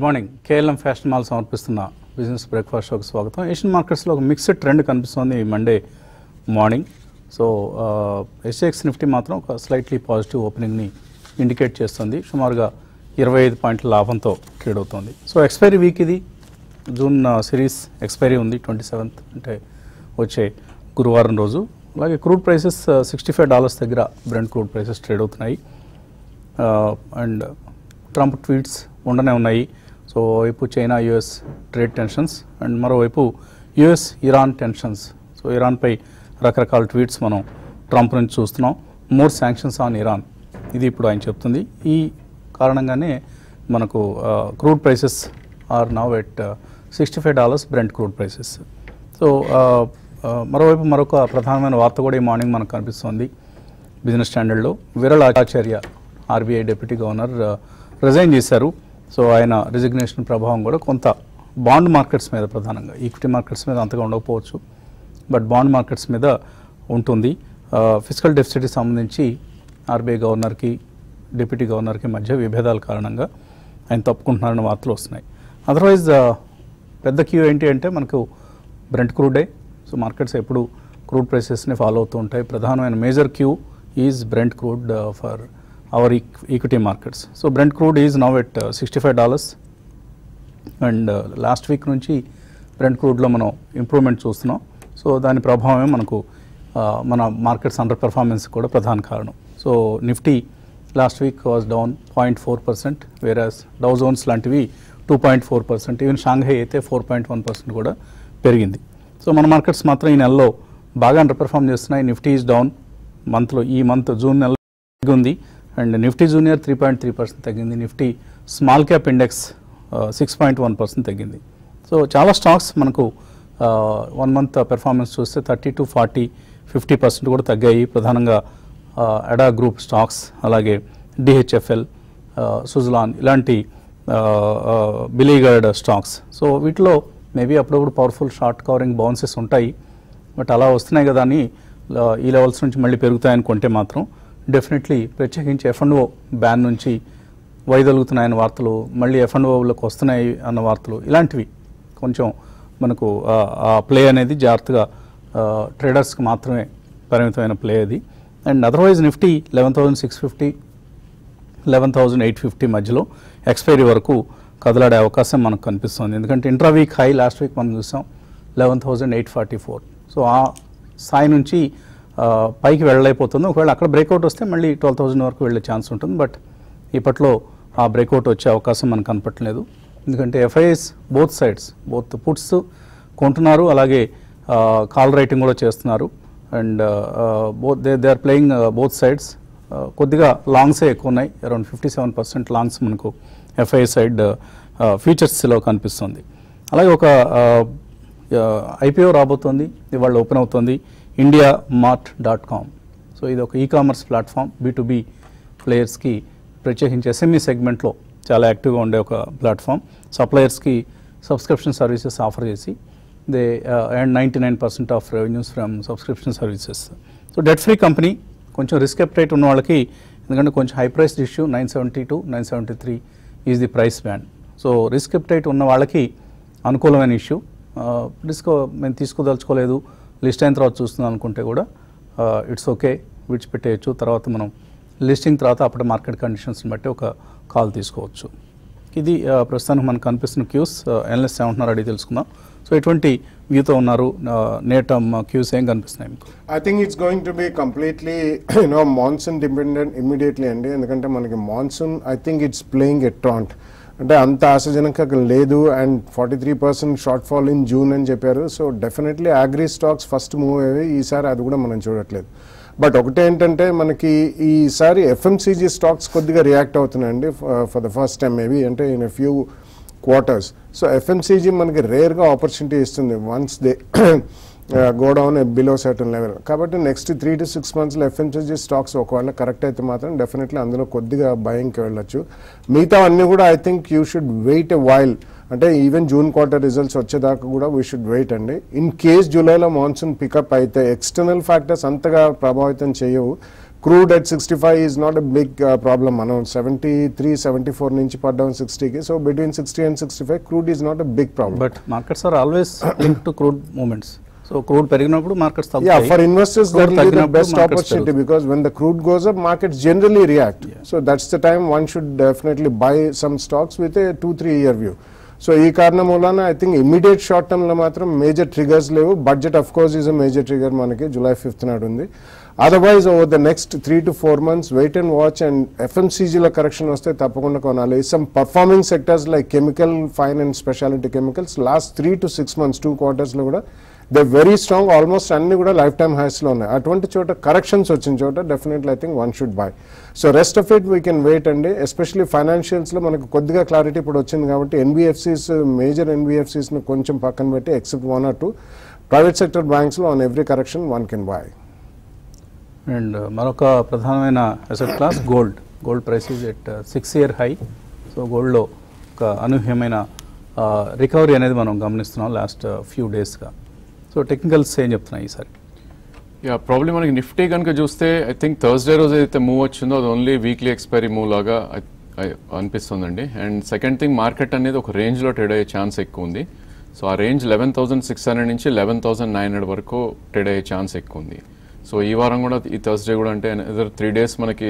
Good morning KLM fashion mall సమర్పిస్తున్న business breakfast షోకి స్వాగతం ఏషియన్ మార్కెట్స్లో ఒక మిక్స్డ్ ట్రెండ్ కనిపిస్తోంది ఈ మండే మార్నింగ్ సో ఎస్ఎక్స్ నిఫ్టీ మాత్రం ఒక స్లైట్లీ పాజిటివ్ ఓపెనింగ్ని ఇండికేట్ చేస్తుంది సుమారుగా ఇరవై ఐదు పాయింట్ల లాభంతో ట్రేడ్ అవుతోంది సో ఎక్స్పైరీ వీక్ ఇది జూన్ సిరీస్ ఎక్స్పైరీ ఉంది ట్వంటీ సెవెంత్ అంటే వచ్చే గురువారం రోజు అలాగే crude prices sixty five dollars దగ్గర బ్రెండ్ క్రూడ్ ప్రైసెస్ ట్రేడ్ అవుతున్నాయి అండ్ ట్రంప్ ట్వీట్స్ ఉండనే ఉన్నాయి సో వైపు China US trade tensions and మరోవైపు యుఎస్ ఇరాన్ టెన్షన్స్ సో ఇరాన్పై రకరకాల ట్వీట్స్ మనం ట్రంప్ నుంచి చూస్తున్నాం మోర్ శాంక్షన్స్ ఆన్ ఇరాన్ ఇది ఇప్పుడు ఆయన చెప్తుంది ఈ కారణంగానే మనకు crude prices are now at sixty five dollars brent crude prices so మరోవైపు మరొక ప్రధానమైన వార్త కూడా ఈ మార్నింగ్ మనకు కనిపిస్తోంది బిజినెస్ స్టాండర్డ్లో Viral Acharya RBI deputy governor resign చేశారు సో ఆయన రిజిగ్నేషన్ ప్రభావం కూడా కొంత బాండ్ మార్కెట్స్ మీద ప్రధానంగా ఈక్విటీ మార్కెట్స్ మీద అంతగా ఉండకపోవచ్చు బట్ బాండ్ మార్కెట్స్ మీద ఉంటుంది ఫిజికల్ డెఫిసిట్కి సంబంధించి ఆర్బీఐ గవర్నర్కి డిప్యూటీ గవర్నర్కి మధ్య విభేదాల కారణంగా ఆయన తప్పుకుంటున్నారన్న వార్తలు వస్తున్నాయి అదర్వైజ్ పెద్ద క్యూ ఏంటి అంటే మనకు బ్రెంట్ క్రూడే సో మార్కెట్స్ ఎప్పుడు క్రూడ్ ప్రైసెస్ని ఫాలో అవుతూ ఉంటాయి ప్రధానమైన major cue is brent crude for our equity markets so brent crude is now at sixty five dollars and last week నుంచి బ్రెంట్ క్రూడ్లో మనం ఇంప్రూవ్మెంట్ చూస్తున్నాం సో దాని ప్రభావమే మనకు మన మార్కెట్స్ అండర్ పెర్ఫార్మెన్స్ కూడా ప్రధాన కారణం so Nifty last week was down point four percent whereas Dow Jones లాంటివి two point four percent even Shanghai అయితే ఫోర్ పాయింట్ వన్ పర్సెంట్ కూడా పెరిగింది సో మన మార్కెట్స్ మాత్రం ఈ నెలలో బాగా అండర్ పెర్ఫామ్ చేస్తున్నాయి నిఫ్టీ ఈజ్ డౌన్ మంత్లో ఈ మంత్ జూన్ నెల ఉంది and Nifty junior three point three percent తగ్గింది Nifty small cap index six point one percent తగ్గింది సో చాలా స్టాక్స్ మనకు వన్ మంత్ పెర్ఫార్మెన్స్ చూస్తే thirty to forty fifty percent కూడా తగ్గాయి ప్రధానంగా ఎడా గ్రూప్ స్టాక్స్ అలాగే డిహెచ్ఎఫ్ఎల్ సుజలాన్ ఇలాంటి బిలీగర్డ్ స్టాక్స్ సో వీటిలో మేబీ అప్పుడప్పుడు పవర్ఫుల్ షార్ట్ కవరింగ్ బౌన్సెస్ ఉంటాయి బట్ అలా వస్తున్నాయి కదా అని ఈ లెవెల్స్ నుంచి మళ్ళీ పెరుగుతాయని కొంటే మాత్రం డెఫినెట్లీ ప్రత్యేకించి ఎఫ్ అండ్ ఓ బ్యాన్ నుంచి వైదొలుగుతున్నాయన్న వార్తలు మళ్ళీ ఎఫ్ అండ్ ఓలకు వస్తున్నాయి అన్న వార్తలు ఇలాంటివి కొంచెం మనకు ఆ ప్లే అనేది జాగ్రత్తగా ట్రేడర్స్కి మాత్రమే పరిమితమైన ప్లే అది and otherwise Nifty eleven thousand six fifty eleven thousand eight fifty మధ్యలో ఎక్స్పైరీ వరకు కదలాడే అవకాశం మనకు కనిపిస్తుంది ఎందుకంటే intra week high last week మనం చూసాం eleven thousand eight forty four so ఆ స్థాయి నుంచి పైకి వెళ్ళలేకపోతుంది ఒకవేళ అక్కడ బ్రేక్అవుట్ వస్తే మళ్ళీ ట్వెల్వ్ థౌసండ్ వరకు వెళ్ళే ఛాన్స్ ఉంటుంది బట్ ఇప్పట్లో ఆ బ్రేక్అవుట్ వచ్చే అవకాశం మనకు కనపట్లేదు ఎందుకంటే FIs both sides both puts కొంటున్నారు అలాగే కాల్ రైటింగ్ కూడా చేస్తున్నారు and both they they are playing both sides కొద్దిగా లాంగ్సే ఎక్కువ ఉన్నాయి around fifty seven percent longs మనకు ఎఫ్ఐ సైడ్ ఫీచర్స్లో కనిపిస్తుంది అలాగే ఒక ఐపీఓ రాబోతోంది ఇవాళ ఓపెన్ అవుతుంది India mart dot com so ఇది ఒక ఈ కామర్స్ ప్లాట్ఫామ్ బీ ప్లేయర్స్కి ప్రత్యేకించి ఎస్ఎంఈ సెగ్మెంట్లో చాలా యాక్టివ్గా ఉండే ఒక ప్లాట్ఫామ్ సప్లయర్స్కి సబ్స్క్రిప్షన్ సర్వీసెస్ ఆఫర్ చేసి they and ninety nine percent of revenues from subscription services so debt free company కొంచెం రిస్క్ అప్టైట్ ఉన్న వాళ్ళకి ఎందుకంటే కొంచెం high price issue nine seventy to nine seventy three is the price band so risk appetite ఉన్న వాళ్ళకి అనుకూలమైన issue risk మేము తీసుకోదలుచుకోలేదు list అయిన తర్వాత చూస్తున్నాం అనుకుంటే కూడా ఇట్స్ ఓకే విడిచిపెట్టేయచ్చు తర్వాత మనం లిస్టింగ్ తర్వాత అప్పటి మార్కెట్ కండిషన్స్ని బట్టి ఒక కాల్ తీసుకోవచ్చు ఇది ప్రస్తుతానికి మనకు కనిపిస్తున్న క్యూస్ ఎన్ఎస్ ఏమంటున్నారు అడిగి తెలుసుకుందాం సో ఎటువంటి వ్యూతో ఉన్నారు నేటమ్ క్యూస్ ఏం కనిపిస్తున్నాయి మీకు I think it's going to be completely you know monsoon dependent immediately అండి ఎందుకంటే మనకి monsoon I think it's playing a truant అంటే అంత ఆశాజనక లేదు and forty three percent shortfall in June అని చెప్పారు so definitely agri stocks first move అయ్యి ఈసారి అది కూడా మనం చూడట్లేదు బట్ ఒకటేంటంటే మనకి ఈసారి ఎఫ్ఎంసీజీ స్టాక్స్ కొద్దిగా రియాక్ట్ అవుతున్నాయండి for the first time maybe అంటే in a few quarters so FMCG మనకి రేర్గా ఆపర్చునిటీ ఇస్తుంది once they go down below certain level కాబట్టి నెక్స్ట్ త్రీ టు సిక్స్ మంత్స్లో ఎఫ్ఎంసీజీ స్టాక్స్ ఒకవేళ కరెక్ట్ అయితే మాత్రం డెఫినెట్లీ అందులో కొద్దిగా భయంకి వెళ్ళొచ్చు మిగతా అన్నీ కూడా I think you should wait a while అంటే ఈవెన్ జూన్ క్వార్టర్ రిజల్ట్స్ వచ్చేదాకా కూడా వీ షుడ్ వెయిట్ అండి ఇన్ కేస్ జూలైలో మాన్సూన్ పికప్ అయితే ఎక్స్టర్నల్ ఫ్యాక్టర్స్ అంతగా ప్రభావితం చేయవు crude at sixty five is not a big problem మనం సెవెంటీ త్రీ సెవెంటీ ఫోర్ నుంచి పడ్డాం సిక్స్టీకి so between sixty and sixty five crude is not a big problem but markets are always link to crude moments so crude పెరిగినప్పుడు markets Yeah, తగ్గుతాయి for investors, Crude that will be the తగ్గినప్పుడు best markets opportunity పెరుగుతాయి. because when the crude goes up, markets generally react. So that's the time one should definitely buy some stocks with a two, three year view. So ఈ కారణం వలన I think immediate short term లో మాత్రం major triggers లేవు budget of course is a major trigger మనకి July fifth నాడు ఉంది otherwise over the next three to four months wait and watch and ఎఫ్ఎంసీజీలో కరెక్షన్ వస్తే తప్పకుండా కొనాలి some performing sectors like chemical fine and speciality chemicals last three to six months two క్వార్టర్స్లో కూడా they very strong almost అన్ని కూడా life time హైస్లో ఉన్నాయి అటువంటి చోట కరెక్షన్స్ వచ్చిన చోట definitely I think one should buy so rest of it we can wait అండి ఎస్పెషలీ ఫైనాన్షియల్స్లో మనకు కొద్దిగా క్లారిటీ ఇప్పుడు వచ్చింది కాబట్టి ఎన్బిఎఫ్సిస్ మేజర్ ఎన్బిఎఫ్సిస్ని కొంచెం పక్కన పెట్టి except one or two private sector బ్యాంక్స్లో on every correction one can buy and మరొక ప్రధానమైన asset class gold gold price is at six year high so గోల్డ్లో ఒక అనూహ్యమైన రికవరీ అనేది మనం గమనిస్తున్నాం లాస్ట్ ఫ్యూ డేస్గా సో టెక్నికల్స్ ఏం చెప్తున్నాయి ఈసారి యా ప్రాబ్లమ్ మనకి నిఫ్టీ కనుక చూస్తే ఐ థింక్ థర్స్డే రోజు ఏదైతే మూవ్ వచ్చిందో అది ఓన్లీ వీక్లీ ఎక్స్పైరీ మూవ్ లాగా I- I- అనిపిస్తుందండి అండ్ సెకండ్ థింగ్ మార్కెట్ అనేది ఒక రేంజ్లో ట్రేడ్ అయ్యే ఛాన్స్ ఎక్కువ ఉంది సో ఆ range eleven thousand six hundred నుంచి లెవెన్ థౌసండ్ నైన్ హండ్రెడ్ వరకు ట్రేడ్ అయ్యే ఛాన్స్ ఎక్కువ ఉంది సో ఈ వారం కూడా ఈ థర్స్డే కూడా అంటే ఎదర్ త్రీ డేస్ మనకి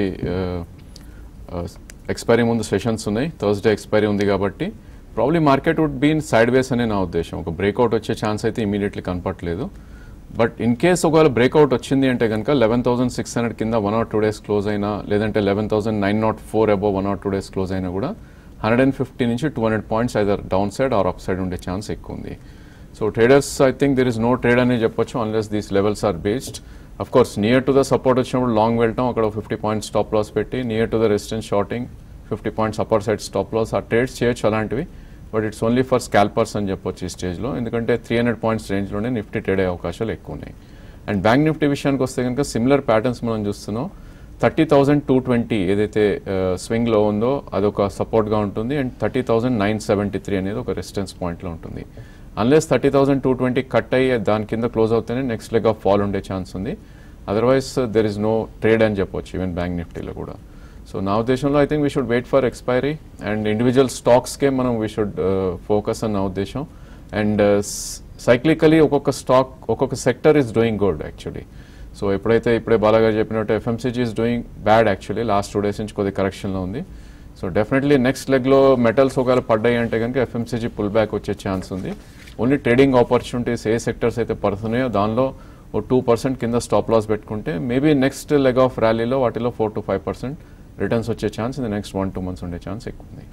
ఎక్స్పైరీ ముందు సెషన్స్ ఉన్నాయి థర్స్డే ఎక్స్పైరీ ఉంది కాబట్టి probably market would been sideways అనే నా ఉద్దేశం ఒక బ్రేక్అవుట్ వచ్చే ఛాన్స్ అయితే ఇమీడియట్లీ కనపట్లేదు బట్ ఇన్ కేస్ ఒకవేళ బ్రేక్అవుట్ వచ్చింది అంటే కనుక లెవెన్ థౌసండ్ సిక్స్ హండ్రెడ్ కింద one or two days close అయినా లేదంటే eleven thousand nine not four above one or two days close అయినా కూడా హండ్రెడ్ అండ్ ఫిఫ్టీ నుంచి two hundred points either down side or up side ఉండే chance ఎక్కువ ఉంది so traders I think there is no trade అని చెప్పొచ్చు unless these levels are based of course near to the support వచ్చినప్పుడు long వెళ్ళటం అక్కడ fifty points stop loss పెట్టి near to the resistance shorting fifty points upper side stop loss ఆ trades చేయొచ్చు అలాంటివి but it's only for scalpers అని చెప్పొచ్చు ఈ స్టేజ్లో ఎందుకంటే త్రీ హండ్రెడ్ పాయింట్స్ రేంజ్లోనే నిఫ్టీ ట్రేడ్ అయ్యే అవకాశాలు ఎక్కువ ఉన్నాయి అండ్ బ్యాంక్ నిఫ్టీ విషయానికి వస్తే కనుక సిమిలర్ ప్యాటర్న్స్ మనం చూస్తున్నాం థర్టీ థౌజండ్ టూ ట్వంటీ ఏదైతే స్వింగ్లో ఉందో అదొక సపోర్ట్గా ఉంటుంది and thirty thousand nine seventy three అనేది ఒక రెసిస్టెన్స్ పాయింట్లో ఉంటుంది unless thirty thousand two twenty cut అయ్యి దాని కింద క్లోజ్ అవుతేనే నెక్స్ట్ లెగ్ ఆఫ్ ఫాల్ ఉండే ఛాన్స్ ఉంది otherwise there is no trade అని చెప్పొచ్చు ఈవెన్ బ్యాంక్ నిఫ్టీలో కూడా సో నా ఉద్దేశంలో I think we should wait for expiry and individual స్టాక్స్కే మనం వీ షుడ్ ఫోకస్ అని నా ఉద్దేశం అండ్ సైక్లికలీ ఒక్కొక్క స్టాక్ ఒక్కొక్క sector is doing good actually so ఎప్పుడైతే ఇప్పుడే బాలాగారు చెప్పినట్టు FMCG is doing bad actually last two days నుంచి కొద్దిగా కరెక్షన్లో ఉంది సో డెఫినెట్లీ నెక్స్ట్ లెగ్లో మెటల్స్ ఒకవేళ పడ్డాయి అంటే కనుక ఎఫ్ఎంసీజీ పుల్ బ్యాక్ వచ్చే ఛాన్స్ ఉంది ఓన్లీ ట్రేడింగ్ ఆపర్చునిటీస్ ఏ సెక్టర్స్ అయితే పడుతున్నాయో దానిలో ఓ టూ పర్సెంట్ కింద స్టాప్ లాస్ పెట్టుకుంటే మేబీ నెక్స్ట్ లెగ్ ఆఫ్ ర్యాలీలో వాటిలో four to five percent returns వచ్చే ఛాన్స్ ఇది నెక్స్ట్ వన్ టూ మంత్స్ ఉండే ఛాన్స్ ఎక్కువ ఉంది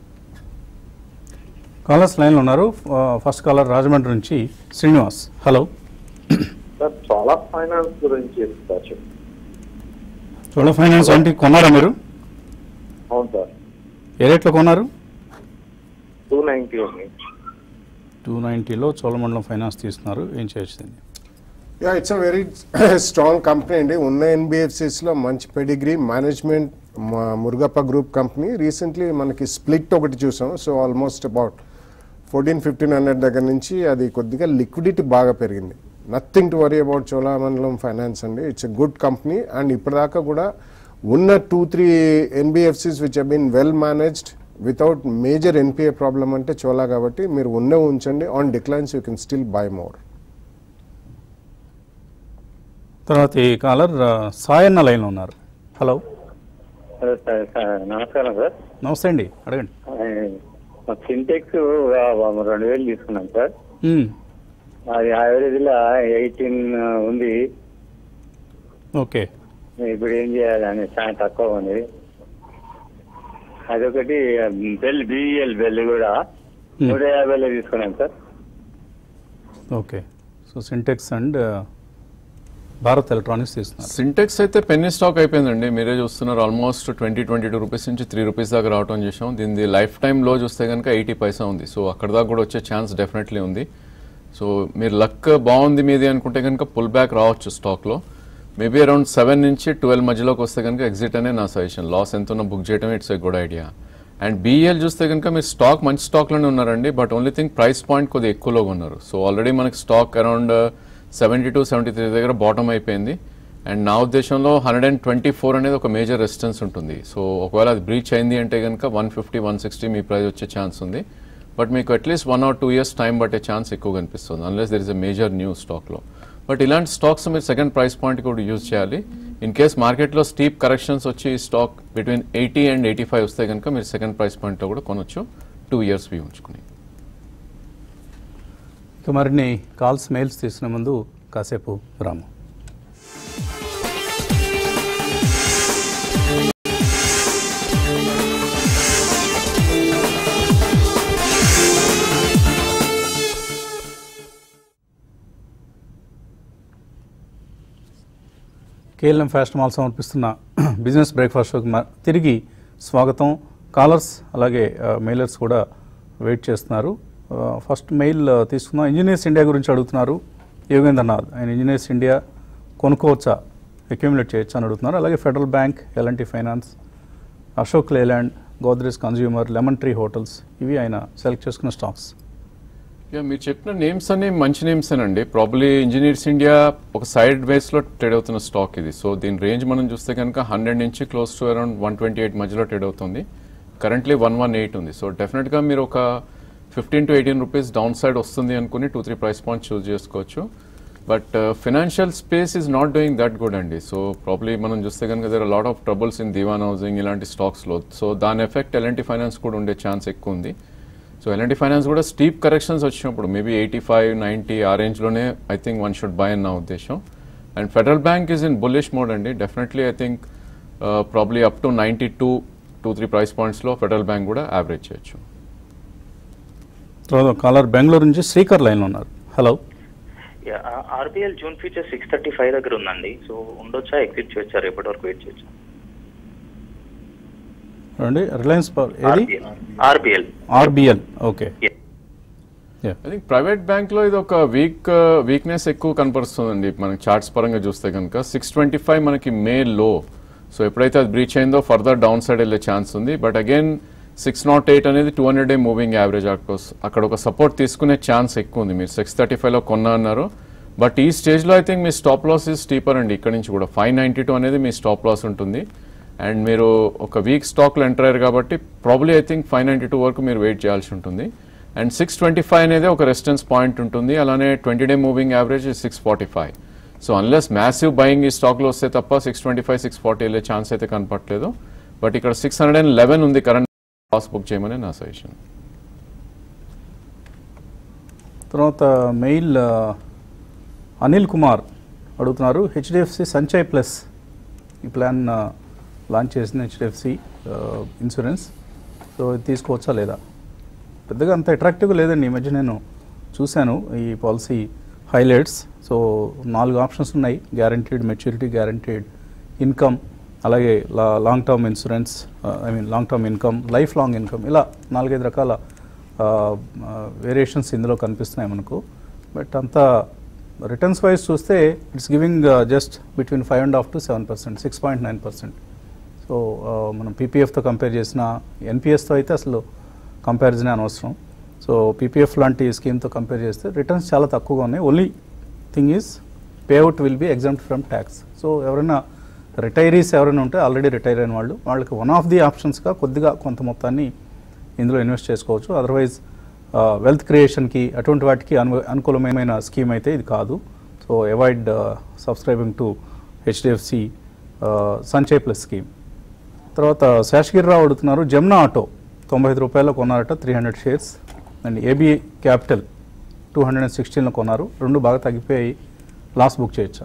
కాలర్స్ లైన్లో ఉన్నారు ఫస్ట్ కాలర్ రాజమండ్రి నుంచి శ్రీనివాస్ హలో సార్ చాలా ఫైనాన్స్ గురించి సార్ చెప్పు చోళ ఫైనాన్స్ ఏంటి కొన్నారా మీరు అవును సార్ ఏ రేట్లో కొన్నారు టూ నైన్టీ ఉంది టూ నైంటీలో చోళమండలం ఫైనాన్స్ తీస్తున్నారు ఏం చేయొచ్చు దీన్ని yeah it's a very strong company అండి ఉన్న ఎన్బిఎఫ్సిస్లో మంచి pedigree management Murugappa group company recently మనకి స్ప్లిట్ ఒకటి చూసాం so almost about fourteen fifteen hundred దగ్గర నుంచి అది కొద్దిగా లిక్విడిటీ బాగా పెరిగింది nothing to worry about Cholamandalam finance అండి it's a good company and ఇప్పటిదాకా కూడా ఉన్న two three NBFCs which been well managed without major NPA problem అంటే చోళా కాబట్టి మీరు ఉన్నే ఉంచండి on declines you can still buy more తర్వాత ఈ కాలర్ ఆ, సాయన్న లైన్లో ఉన్నారు హలో హలో సార్ సార్ నమస్కారం సార్ నమస్తే అండి అడగండి మా సింటెక్స్ రెండు వేలు తీసుకున్నాం సార్ మ్మ్. అది యావరేజ్లో ఎయిటీన్ ఉంది ఓకే ఇప్పుడు ఏం చేయాలి అని చాలా తక్కువ ఉంది అదొకటి బెల్ బిఈఎల్ బెల్ కూడా నూట యాభైలో తీసుకున్నాం sir okay so Sintex and Bharat electronics తీస్తున్నారు సింటెక్స్ అయితే పెన్నీ స్టాక్ అయిపోయిందండి మీరే చూస్తున్నారు almost twenty twenty two rupees నుంచి త్రీ రూపీస్ దాకా రావటం చేసాం దీని లైఫ్ టైంలో చూస్తే కనుక ఎయిటీ పైసా ఉంది సో అక్కడ దాకా కూడా వచ్చే ఛాన్స్ డెఫినెట్లీ ఉంది సో మీరు లక్ బాగుంది మీది అనుకుంటే కనుక పుల్ బ్యాక్ రావచ్చు స్టాక్లో మేబీ అరౌండ్ సెవెన్ నుంచి ట్వెల్వ్ మధ్యలోకి వస్తే కనుక ఎగ్జిట్ అనే నా సజెషన్ లాస్ ఎంత ఉన్నా బుక్ చేయడం it's a good idea and BEL చూస్తే కనుక మీరు స్టాక్ మంచి స్టాక్లోనే ఉన్నారండి but only thing price point కొద్దిగా ఎక్కువలో ఉన్నారు సో ఆల్రెడీ మనకి stock around seventy to seventy three దగ్గర బాటమ్ అయిపోయింది అండ్ నా ఉద్దేశంలో హండ్రెడ్ అండ్ ట్వంటీ ఫోర్ అనేది ఒక మేజర్ రెసిస్టెన్స్ ఉంటుంది సో ఒకవేళ అది బ్రీచ్ అయింది అంటే కనుక వన్ ఫిఫ్టీ వన్ సిక్స్టీ మీ ప్రైస్ వచ్చే ఛాన్స్ ఉంది బట్ మీకు at least one or two years time పట్టే ఛాన్స్ ఎక్కువ కనిపిస్తుంది unless there is a major new స్టాక్లో బట్ ఇలాంటి స్టాక్స్ మీరు సెకండ్ ప్రైస్ పాయింట్ కూడా యూజ్ చేయాలి ఇన్ కేస్ మార్కెట్లో స్టీప్ కరెక్షన్స్ వచ్చి stock between eighty and eighty five వస్తే కనుక మీరు సెకండ్ ప్రైస్ పాయింట్లో కూడా కొనొచ్చు టూ ఇయర్స్ వ్యూ ఉంచుకుని ఇక మరిన్ని కాల్స్ మెయిల్స్ తీసుకునే ముందు కాసేపు విరామం కేఎల్ఎం ఫ్యాషన్ మాల్ సమర్పిస్తున్న బిజినెస్ బ్రేక్ఫాస్ట్ షోకి మ- తిరిగి స్వాగతం కాలర్స్ అలాగే ఆ, మెయిలర్స్ కూడా వెయిట్ చేస్తున్నారు ఆ, ఫస్ట్ మెయిల్ ఆ, తీసుకుందాం ఇంజనీర్స్ ఇండియా గురించి అడుగుతున్నారు యోగేంద్రనాథ్ ఆయన ఇంజనీర్స్ ఇండియా కొనుక్కోవచ్చా అక్యూములేట్ చేయొచ్చా అని అడుగుతున్నారు అలాగే federal bank LNT finance Ashok Leyland Godrej consumer lemon tree hotels ఇవి ఆయన సెలెక్ట్ చేసుకున్న స్టాక్స్ యా మీరు చెప్పిన నేమ్స్ అన్ని మంచి నేమ్స్ అండి ప్రాబ్లీ ఇంజనీర్స్ ఇండియా ఒక సైడ్ వేస్లో ట్రేడ్ అవుతున్న స్టాక్ ఇది సో దీని రేంజ్ మనం చూస్తే కనుక హండ్రెడ్ నుంచి close to around one twenty eight మధ్యలో ట్రేడ్ అవుతుంది కరెంట్లీ వన్ వన్ ఎయిట్ ఉంది సో డెఫినెట్గా మీరు ఒక fifteen to eighteen rupees down side వస్తుంది అనుకుని two three price point choose చేసుకోవచ్చు but financial space is not doing that good అండి సో ప్రాబ్లీ మనం చూస్తే కనుక there lot of troubles in Dewan housing ఇలాంటి స్టాక్స్లో సో దాని ఎఫెక్ట్ ఎల్ఎన్టీ ఫైనాన్స్ కూడా ఉండే ఛాన్స్ ఎక్కువ ఉంది సో ఎల్ఎన్టీ ఫైనాన్స్ కూడా స్టీప్ కరెక్షన్స్ వచ్చినప్పుడు మేబీ ఎయిటీ ఫైవ్ నైంటీ ఆ రేంజ్లోనే I think one should buy అని నా ఉద్దేశం and federal bank is in bullish mode అండి definitely I think probably up to ninety two two three price పాయింట్స్లో federal bank కూడా average చేయొచ్చు తర్వాత కాలర్ బెంగళూరు నుంచి శ్రీకర్ లైన్లో ఉన్నారు hello RBL June future six thirty five దగ్గర ఉందండి సో ఉండొచ్చా ఎగ్జిట్ చేయొచ్చా రేపటి వరకు వెయిట్ చేయొచ్చా చూడండి రిలయన్స్ పవర్ ఏది RBL RBL okay I think private బ్యాంక్లో ఇది ఒక వీక్ వీక్నెస్ ఎక్కువ కనపరుస్తుందండి మనకి చార్ట్స్ పరంగా చూస్తే కనుక సిక్స్ ట్వంటీ ఫైవ్ మనకి మే లో సో ఎప్పుడైతే అది బ్రీచ్ అయిందో ఫర్దర్ డౌన్ సైడ్ వెళ్ళే ఛాన్స్ ఉంది but again six not eight అనేది two hundred day moving average అక్కడ ఒక సపోర్ట్ తీసుకునే ఛాన్స్ ఎక్కువ ఉంది మీరు సిక్స్ థర్టీ ఫైవ్లో కొన్నా అన్నారు బట్ ఈ స్టేజ్లో ఐ థింక్ మీ స్టాప్ లాస్ ఇస్ స్టీపర్ అండి ఇక్కడ నుంచి కూడా ఫైవ్ నైంటీ టూ అనేది మీ స్టాప్ లాస్ ఉంటుంది అండ్ మీరు ఒక వీక్ స్టాక్లో ఎంటర్ అయ్యారు కాబట్టి probably I think five ninety two వరకు మీరు వెయిట్ చేయాల్సి ఉంటుంది అండ్ సిక్స్ ట్వంటీ ఫైవ్ అనేది ఒక రెసిస్టెన్స్ పాయింట్ ఉంటుంది అలానే twenty day moving average six forty five so unless massive buying ఈ స్టాక్లో వస్తే తప్ప six twenty five six forty వెళ్ళే ఛాన్స్ అయితే కనపట్లేదు బట్ ఇక్కడ సిక్స్ హండ్రెడ్ అండ్ లెవెన్ ఉంది కరెంట్ లాస్ బుక్ చేయమని నా సజెషన్ తర్వాత మెయిల్ ఆ, అనిల్ కుమార్ అడుగుతున్నారు హెచ్డిఎఫ్సి సంచయ్ ప్లస్ ఈ ప్లాన్ ఆ, లాంచ్ చేసిన హెచ్డిఎఫ్సి ఇన్సూరెన్స్ సో ఇది తీసుకోవచ్చా లేదా పెద్దగా అంత అట్రాక్టివ్గా లేదండి ఈ మధ్య నేను చూశాను ఈ పాలసీ హైలైట్స్ సో నాలుగు ఆప్షన్స్ ఉన్నాయి గ్యారంటీడ్ మెచ్యూరిటీ గ్యారంటీడ్ ఇన్కమ్ అలాగే లా long term insurance I mean long term income life long income ఇలా నాలుగైదు రకాల వేరియేషన్స్ ఇందులో కనిపిస్తున్నాయి మనకు బట్ అంతా రిటర్న్స్ వైజ్ చూస్తే it's giving just between five and half to seven percent six point nine percent so ఆ, మనం పీపీఎఫ్తో కంపేర్ చేసిన ఎన్పిఎస్తో అయితే అసలు కంపారిజన్ అనవసరం సో పీపీఎఫ్ లాంటి స్కీమ్తో కంపేర్ చేస్తే రిటర్న్స్ చాలా తక్కువగా ఉన్నాయి only thing is payout will be exempt from tax so ఎవరైనా రిటైరీస్ ఎవరైనా ఉంటే ఆల్రెడీ రిటైర్ అయిన వాళ్ళు వాళ్ళకి వన్ ఆఫ్ ది ఆప్షన్స్గా కొద్దిగా కొంత మొత్తాన్ని ఇందులో ఇన్వెస్ట్ చేసుకోవచ్చు అదర్వైజ్ వెల్త్ క్రియేషన్కి అటువంటి వాటికి అను అనుకూలమైన స్కీమ్ అయితే ఇది కాదు so avoid subscribing to HDFC Sanchay plus scheme తర్వాత శేషగిరిరావు అడుగుతున్నారు జమునా ఆటో తొంభై ఐదు రూపాయలు కొన్నారట three hundred shares and AB capital two hundred and సిక్స్టీన్లో కొన్నారు రెండు బాగా తగ్గిపోయి లాస్ బుక్ చేయొచ్చా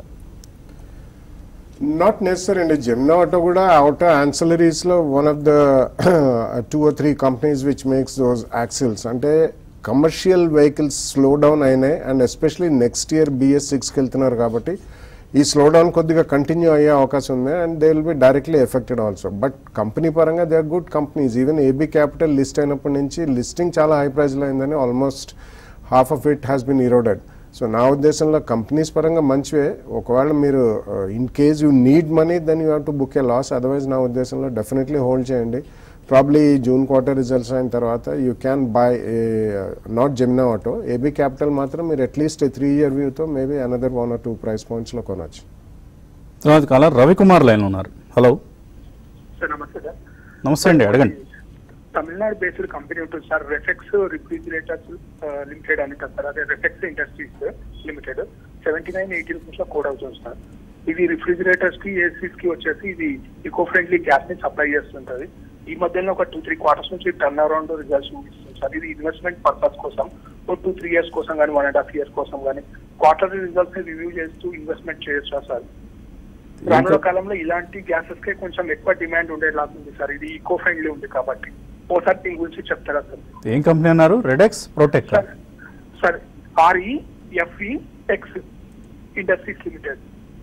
నాట్ నెసరీ అండి జెమ్నా ఆటో కూడా ఆటో యాన్సలరీస్ లో one of the two or three companies which makes those axles అంటే కమర్షియల్ వెహికల్స్ స్లో డౌన్ అయినాయి and especially next year BS సిక్స్కి వెళ్తున్నారు కాబట్టి ఈ స్లో డౌన్ కొద్దిగా కంటిన్యూ అయ్యే అవకాశం ఉంది and they will be directly affected also but company పరంగా they are good companies even AB capital list అయినప్పటి నుంచి లిస్టింగ్ చాలా హై ప్రైస్లో అయిందని almost half of it has been eroded so నా ఉద్దేశంలో కంపెనీస్ పరంగా మంచివే ఒకవేళ మీరు in case you need money then you have to book a loss otherwise నా ఉద్దేశంలో డెఫినెట్లీ హోల్డ్ చేయండి ప్రాబ్లీ జూన్ క్వార్టర్ రిజల్ట్స్ అయిన తర్వాత you can buy not Jamna auto AB capital మాత్రం మీరు అట్లీస్ట్ త్రీ ఇయర్ వ్యూతో maybe another one or two price పాయింట్స్లో కొనొచ్చు తర్వాత కాలర్ రవికుమార్ లైన్లో ఉన్నారు హలో సార్ నమస్తే సార్ నమస్తే అండి అడగండి తమిళనాడు బేస్డ్ కంపెనీ ఉంటుంది సార్ రెఫెక్స్ రిఫ్రిజిరేటర్స్ లిమిటెడ్ అని కదా సార్ అదే Refex industries limited seventy nine eighty rupees లో కోడ్ అవుతుంది సార్ ఇది రిఫ్రిజిరేటర్స్ కి ఏసీస్ కి వచ్చేసి ఇది ఈకో ఫ్రెండ్లీ గ్యాస్ ని సప్లై చేస్తుంటది ఈ మధ్యలో ఒక టూ త్రీ క్వార్టర్స్ నుంచి టర్న్ అరౌండ్ రిజల్ట్స్ చూపిస్తుంది సార్ ఇది ఇన్వెస్ట్మెంట్ పర్పస్ కోసం ఒక టూ త్రీ ఇయర్స్ కోసం కానీ వన్ అండ్ హాఫ్ ఇయర్స్ కోసం కానీ క్వార్టర్లీ రిజల్ట్స్ ని రివ్యూ చేస్తూ ఇన్వెస్ట్మెంట్ చేయొచ్చా సార్ రానున్న కాలంలో ఇలాంటి గ్యాసెస్ కే కొంచెం ఎక్కువ డిమాండ్ ఉండేలాగా ఉంది సార్ ఇది ఈకో ఫ్రెండ్లీ ఉంది కాబట్టి ఓసారి దీని గురించి చెప్తారా సార్ ఏం కంపెనీ అన్నారు Redex Protech sir sir R E F E X industries limited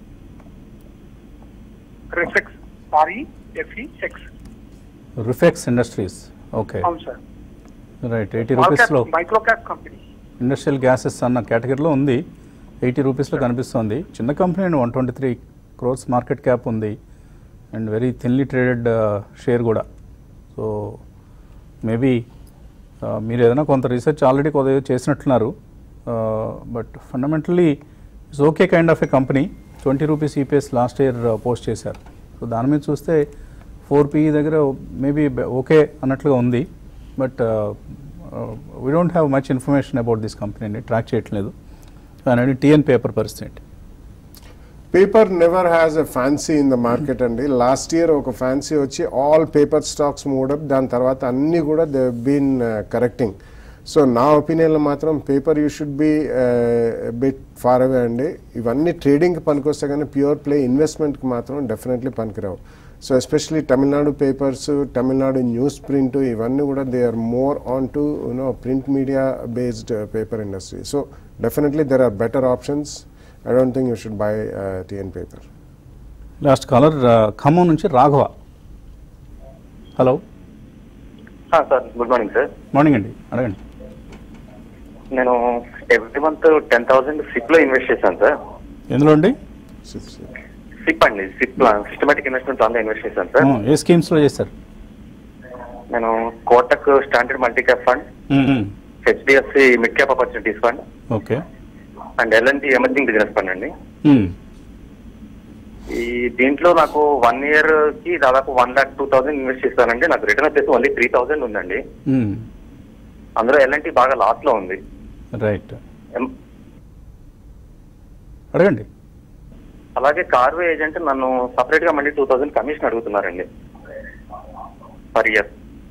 Refex R E F E X Refex industries okay అవును సార్ రైట్ ఎయిటీ రూపీస్లో micro cap company industrial gases అన్న కేటగిరీలో ఉంది ఎయిటీ రూపీస్లో కనిపిస్తుంది చిన్న కంపెనీ అండి one twenty three crores market cap ఉంది and very thinly traded share కూడా సో మేబీ మీరు ఏదైనా కొంత రీసెర్చ్ ఆల్రెడీ కొద్దిగా చేసినట్లున్నారు but fundamentally it's okay kind of a company twenty rupees EPS last year post చేశారు సో దాని మీద చూస్తే ఫోర్ పీ దగ్గర మేబీ ఓకే అన్నట్లుగా ఉంది but we don't have much information about this కంపెనీని ట్రాక్ చేయట్లేదు అనేది టీఎన్ పేపర్ పరిస్థితి ఏంటి paper never has a fancy in the market అండి లాస్ట్ ఇయర్ ఒక ఫ్యాన్సీ వచ్చి ఆల్ పేపర్ స్టాక్స్ మూడప్ దాని తర్వాత అన్నీ కూడా దే బీన్ కరెక్టింగ్ సో నా ఒపీనియన్లో మాత్రం paper you should be bit far away అండి ఇవన్నీ ట్రేడింగ్కి పనికొస్తే కానీ ప్యూర్ ప్లే ఇన్వెస్ట్మెంట్కి మాత్రం డెఫినెట్లీ పనికిరావు so especially Tamil Nadu papers Tamil Nadu news print ఇవన్నీ కూడా they are more on to you know print media based paper industry so definitely there are better options I don't think you should buy TN paper last caller Khammam నుంచి Raghava hello sir good morning sir morning అండి అడగండి నేను every month ten thousand SIP లో invest చేశాను sir ఎందులో అండి SIP అండి SIP systematic investment plan లో ఇన్వెస్ట్ చేశాను సార్ ఆ, ఏ స్కీమ్స్లో చేశారు నేను Kotak standard multi cap fund HDFC mid cap opportunities fund okay and L and T emerging business fund అండి ఈ దీంట్లో నాకు వన్ ఇయర్ కి దాదాపు one lakh two thousand invest చేస్తానండి నాకు రిటర్న్ వచ్చేసి ఓన్లీ త్రీ థౌసండ్ ఉందండి అందులో ఎల్ఎన్టీ బాగా లాస్ లో ఉంది రైట్ ఎం- అడగండి అలాగే కార్వే ఏజెంట్ నన్ను సపరేట్ గా మళ్ళీ టూ థౌసండ్ కమిషన్ అడుగుతున్నారండి పర్ ఇయర్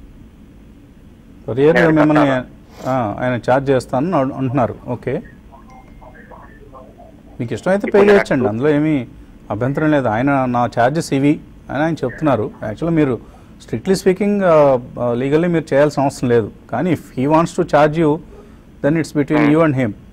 రియల్ నేను మిమ్మల్ని కట్టాలా? ఆ, ఆయన ఛార్జ్ చేస్తాను అన్- అంటున్నారు ఓకే మీకు ఇష్టమైతే పే ఇప్పుడు చేయొచ్చండి నాకు- అందులో ఏమీ అభ్యంతరం లేదు ఆయన నా ఛార్జెస్ ఇవి అని ఆయన చెప్తున్నారు యాక్చువల్గా మీరు స్ట్రిక్ట్లీ స్పీకింగ్ లీగల్లీ మీరు చేయాల్సిన అవసరం లేదు కానీ if he wants to charge you then it's between you and him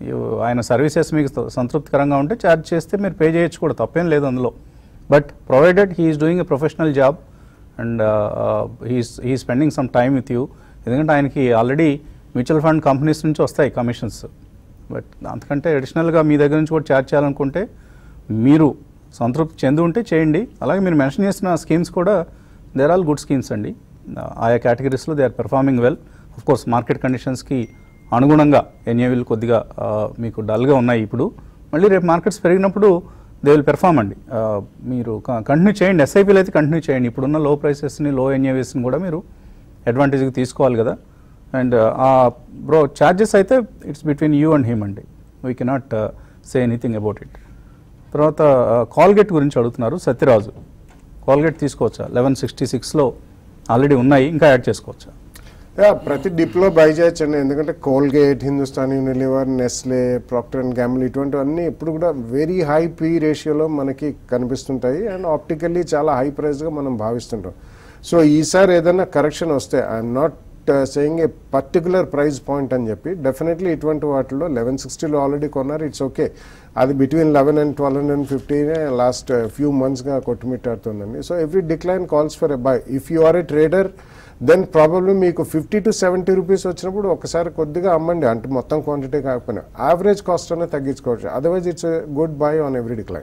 ఆయన సర్వీసెస్ మీకు త- సంతృప్తికరంగా ఉంటే ఛార్జ్ చేస్తే మీరు పే చేయొచ్చు కూడా తప్పేం లేదు అందులో but provided he's doing a professional job and he's he spending some time with you ఎందుకంటే ఆయనకి ఆల్రెడీ మ్యూచువల్ ఫండ్ కంపెనీస్ నుంచి వస్తాయి కమిషన్స్ బట్ అంతకంటే అడిషనల్గా మీ దగ్గర నుంచి కూడా ఛార్జ్ చేయాలనుకుంటే మీరు సంతృప్తి చెంది ఉంటే చేయండి అలాగే మీరు మెన్షన్ చేసిన స్కీమ్స్ కూడా దేర్ ఆల్ గుడ్ స్కీమ్స్ అండి ఆయా కేటగిరీస్లో they are performing well of course market కండిషన్స్కి అనుగుణంగా ఎన్ఏవిల్ కొద్దిగా ఆ, మీకు డల్గా ఉన్నాయి ఇప్పుడు మళ్ళీ రేపు మార్కెట్స్ పెరిగినప్పుడు దే విల్ పెర్ఫార్మ్ అండి ఆ, మీరు కంటిన్యూ చేయండి ఎస్ఐపీలు అయితే కంటిన్యూ చేయండి ఇప్పుడున్న లో ప్రైసెస్ని లో ఎన్ఏవిస్ని కూడా మీరు అడ్వాంటేజ్కి తీసుకోవాలి కదా అండ్ ఆ బ్రో ఛార్జెస్ అయితే it's between you and him అండి we cannot say anything about it తర్వాత కాల్గేట్ గురించి అడుగుతున్నారు సత్యరాజు కాల్గేట్ తీసుకోవచ్చా లెవెన్ సిక్స్టీ సిక్స్లో ఆల్రెడీ ఉన్నాయి ఇంకా యాడ్ చేసుకోవచ్చా యా ప్రతి డిప్లో బై చేయొచ్చండి ఎందుకంటే Colgate Hindustan Unilever Nestle Procter and Gamble ఇటువంటివన్నీ ఎప్పుడు కూడా వెరీ హై పీ రేషియోలో మనకి కనిపిస్తుంటాయి అండ్ ఆప్టికల్లీ చాలా హై ప్రైస్గా మనం భావిస్తుంటాం సో ఈసారి ఏదైనా కరెక్షన్ వస్తే I'm not saying a particular price point అని చెప్పి డెఫినెట్లీ ఇటువంటి వాటిలో లెవెన్ సిక్స్టీలో ఆల్రెడీ కొన్నారు ఇట్స్ ఓకే అది between eleven and twelve hundred and ఫిఫ్టీనే లాస్ట్ ఫ్యూ మంత్స్గా కొట్టుమిట్టాడుతుందండి so every decline calls for a buy if you are a trader then probably మీకు ఫిఫ్టీ టు సెవెంటీ రూపీస్ వచ్చినప్పుడు ఒకసారి కొద్దిగా అమ్మండి అంటే మొత్తం క్వాంటిటీ కాకపోయినా యావరేజ్ కాస్ట్ అనేది తగ్గించుకోవచ్చు otherwise it's good buy on every decline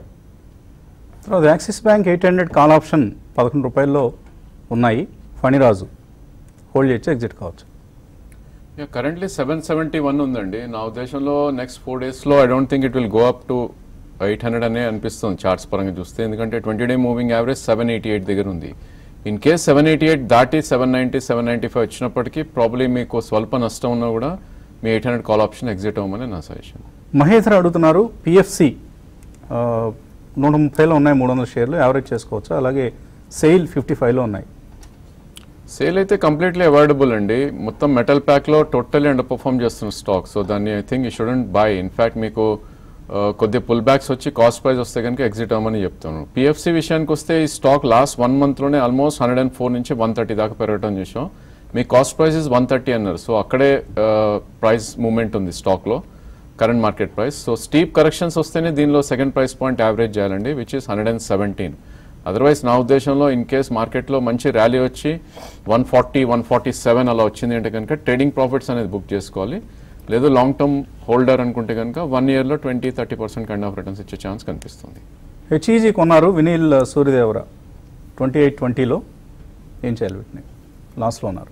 తర్వాత Axis bank eight hundred call option పదకొండు రూపాయల్లో ఉన్నాయి ఫణిరాజు హోల్డ్ చేయొచ్చు ఎగ్జిట్ కావచ్చు కరెంట్లీ సెవెన్ సెవెంటీ వన్ ఉందండి నా ఉద్దేశంలో నెక్స్ట్ ఫోర్ డేస్లో I don't think it will go up to eight hundred అనే అనిపిస్తుంది చార్ట్స్ పరంగా చూస్తే ఎందుకంటే twenty day moving average seven eighty eight దగ్గర ఉంది in case seven eighty eight దాటి seven ninety seven ninety five వచ్చినప్పటికీ ప్రాబ్లీ మీకు స్వల్ప నష్టం ఉన్నా కూడా మీ eight hundred call option exit అవ్వమని నా సజెషన్ మహేంద్ర అడుగుతున్నారు పిఎఫ్సి నూట ముప్పైలో ఉన్నాయి మూడు వందల షేర్లు యావరేజ్ చేసుకోవచ్చు అలాగే సెయిల్ ఫిఫ్టీ ఫైవ్లో ఉన్నాయి సేల్ అయితే కంప్లీట్లీ అవాయిడబుల్ అండి మొత్తం మెటల్ ప్యాక్లో టోటల్లీ అండర్ పర్ఫామ్ చేస్తున్న స్టాక్ సో దాన్ని I think you shouldn't buy in fact మీకు ఆ, కొద్దిగా పుల్ బ్యాక్స్ వచ్చి కాస్ట్ ప్రైస్ వస్తే కనుక ఎగ్జిట్ అవ్వమని చెప్తాను పిఎఫ్సి విషయానికి వస్తే ఈ స్టాక్ లాస్ట్ వన్ మంత్లోనే ఆల్మోస్ట్ హండ్రెడ్ అండ్ ఫోర్ నుంచి వన్ థర్టీ దాకా పెరగటం చూసాం మీ cost price is one thirty అన్నారు సో అక్కడే ప్రైస్ మూమెంట్ ఉంది స్టాక్లో current market price so steep corrections వస్తేనే దీనిలో సెకండ్ ప్రైస్ పాయింట్ యావరేజ్ చేయాలండి which is hundred and seventeen otherwise నా ఉద్దేశంలో ఇన్ కేస్ మార్కెట్లో మంచి ర్యాలీ వచ్చి one forty one forty seven అలా వచ్చింది అంటే కనుక ట్రేడింగ్ ప్రాఫిట్స్ అనేది బుక్ చేసుకోవాలి లేదు లాంగ్ టర్మ్ హోల్డర్ అనుకుంటే కనుక వన్ ఇయర్లో twenty thirty percent kind of returns ఇచ్చే ఛాన్స్ కనిపిస్తుంది హెచ్ఈజీ కొన్నారు వినీల్ సూర్యదేవర ట్వంటీ ఎయిట్ ట్వంటీలో ఏం చేయాలి వీటిని లాస్ట్లో ఉన్నారు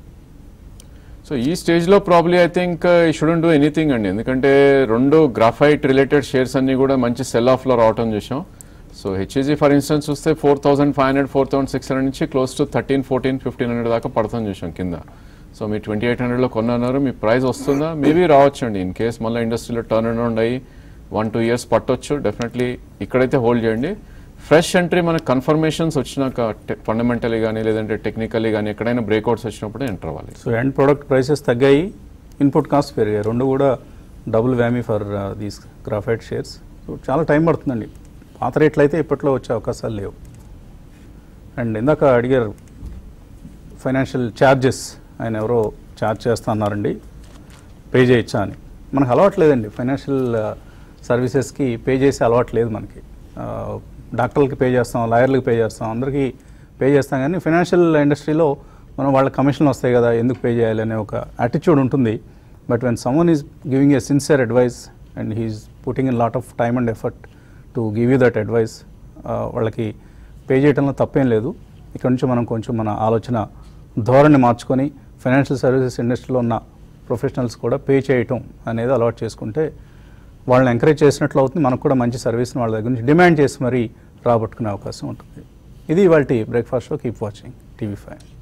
సో ఈ స్టేజ్లో ప్రాబ్లీ ఐ థింక్ ఈ షుడెంట్ డూ ఎనీథింగ్ అండి ఎందుకంటే రెండు గ్రాఫైట్ రిలేటెడ్ షేర్స్ అన్ని కూడా మంచి సెల్ ఆఫ్లో రావటం చూసాం సో హెచ్ఈజీ ఫర్ ఇన్స్టెన్స్ చూస్తే four thousand five hundred four thousand six hundred నుంచి close to thirteen fourteen fifteen hundred దాకా పడతాం చూసాం కింద సో మీ ట్వంటీ ఎయిట్ హండ్రెడ్లో కొన్నారు మీ ప్రైస్ వస్తుందా మేబీ రావచ్చు అండి ఇన్ కేస్ మళ్ళీ ఇండస్ట్రీలో టర్న్ అరౌండ్ అయ్యి వన్ టూ ఇయర్స్ పట్టొచ్చు డెఫినెట్లీ ఇక్కడైతే హోల్డ్ చేయండి ఫ్రెష్ ఎంట్రీ మనకు కన్ఫర్మేషన్స్ వచ్చినాక ఫండమెంటలీ కానీ లేదంటే టెక్నికలీ కానీ ఎక్కడైనా బ్రేక్అవుట్స్ వచ్చినప్పుడు ఎంటర్ అవ్వాలి సో ఎండ్ ప్రోడక్ట్ ప్రైసెస్ తగ్గాయి ఇన్పుట్ కాస్ట్ పెరిగాయి రెండు కూడా double whammy for these graphite shares so చాలా టైం పడుతుందండి పాత రేట్లు అయితే ఇప్పట్లో వచ్చే అవకాశాలు లేవు అండ్ ఇందాక అడిగారు ఫైనాన్షియల్ ఛార్జెస్ ఆయన ఎవరో ఛార్జ్ చేస్తా అన్నారండి పే చేయొచ్చా అని మనకు అలవాటు లేదండి ఫైనాన్షియల్ సర్వీసెస్కి పే చేసే అలవాటు లేదు మనకి ఆ, డాక్టర్లకి పే చేస్తాం లాయర్లకి పే చేస్తాం అందరికీ పే చేస్తాం కానీ ఫైనాన్షియల్ ఇండస్ట్రీలో మనం వాళ్ళ కమిషన్లు వస్తాయి కదా ఎందుకు పే చేయాలి అనే ఒక యాటిట్యూడ్ ఉంటుంది but when someone is giving a sincere advice and he's putting in lot of time and effort to give you that advice వాళ్ళకి పే చేయడంలో తప్పేం లేదు ఇక్కడ నుంచి మనం కొంచెం మన ఆలోచన ధోరణి మార్చుకొని ఫైనాన్షియల్ సర్వీసెస్ ఇండస్ట్రీలో ఉన్న ప్రొఫెషనల్స్ కూడా పే చేయటం అనేది అలవాటు చేసుకుంటే వాళ్ళని ఎంకరేజ్ చేసినట్లు అవుతుంది మనకు కూడా మంచి సర్వీస్ని వాళ్ళ దగ్గర నుంచి డిమాండ్ చేసి మరీ రాబట్టుకునే అవకాశం ఉంటుంది ఇది ఇవాళ బ్రేక్ఫాస్ట్లో కీప్ వాచింగ్ టీవీ ఫైవ్